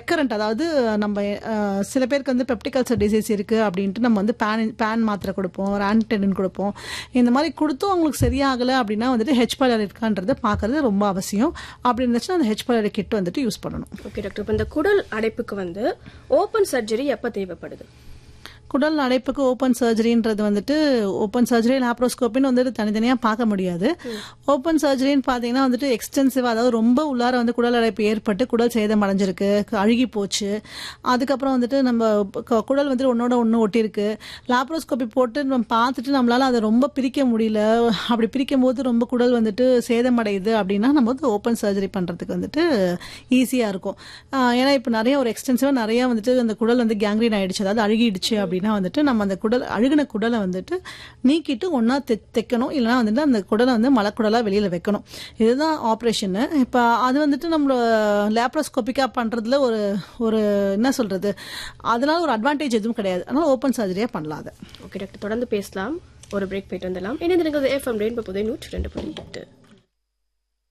recurrent அதாவது நம்ம அஹ், சில பேருக்கு வந்து பெப்டிக் அல்சர் டிசீஸ் இருக்குது அப்படின்ட்டு நம்ம வந்து பேன் பேன் மாத்திரை கொடுப்போம் ரான்டெனின் கொடுப்போம் இந்த மாதிரி கொடுத்தும் அவங்களுக்கு சரியாகலை அப்படின்னா வந்துட்டு ஹெச் பைலரி இருக்கான்றதை பார்க்கறது ரொம்ப அவசியம் அப்படி இருந்துச்சுன்னா அந்த ஹெச் பைலரி கிட் வந்துட்டு யூஸ் பண்ணணும் ஓகே டாக்டர் இப்போ இந்த குடல் அடைப்புக்கு வந்து ஓபன் சர்ஜரி எப்ப தேவைப்படுது குடல் அடைப்புக்கு ஓப்பன் சர்ஜரின்றது வந்துட்டு ஓப்பன் சர்ஜரி லாப்ரோஸ்கோப்பின்னு வந்துட்டு தனித்தனியாக பார்க்க முடியாது ஓப்பன் சர்ஜரின்னு பார்த்தீங்கன்னா வந்துட்டு எக்ஸ்டென்சிவாக அதாவது ரொம்ப உள்ளார வந்து குடல் அடைப்பு ஏற்பட்டு குடல் சேதம் அடைஞ்சிருக்கு அழுகி போச்சு அதுக்கப்புறம் வந்துட்டு நம்ம க- குடல் வந்துட்டு ஒன்னோட ஒன்று ஒட்டியிருக்கு லாப்ரோஸ்கோப்பி போட்டு நம்ம பார்த்துட்டு நம்மளால அதை ரொம்ப பிரிக்க முடியல அப்படி பிரிக்கும் போது ரொம்ப குடல் வந்துட்டு சேதமடையுது அப்படின்னா நம்ம வந்து ஓப்பன் சர்ஜரி பண்ணுறதுக்கு வந்துட்டு ஈஸியாக இருக்கும் ஆஹ் ஏன்னா இப்போ நிறைய ஒரு எக்ஸ்டென்சிவாக நிறைய வந்துட்டு அந்த குடல் வந்து கேங்க்ரீன் ஆயிடுச்சு அதாவது அழுகிடுச்சு அப்படின்னா வந்துட்டு நம்ம அந்த குடல் அழுகின குடலை வந்துட்டு நீக்கிட்டு ஒன்றா தெ தைக்கணும் இல்லைன்னா வந்துட்டு அந்த குடலை வந்து மலக்குடலாக வெளியில் வைக்கணும் இதுதான் ஆப்ரேஷனு இப்போ அது வந்துட்டு நம்மளோட லேப்ரோஸ்கோப்பிக்காக பண்ணுறதுல ஒரு ஒரு என்ன சொல்கிறது அதனால ஒரு அட்வான்டேஜ் எதுவும் கிடையாது அதனால ஓப்பன் சர்ஜரியாக பண்ணலாம் அதை ஓகே டாக்டர் தொடர்ந்து பேசலாம் ஒரு பிரேக் போயிட்டு வந்துடலாம் இணைந்திருக்கிறது எஃப்எம் ரெயின்போ புதை நூற்றி ரெண்டு புள்ளி எட்டு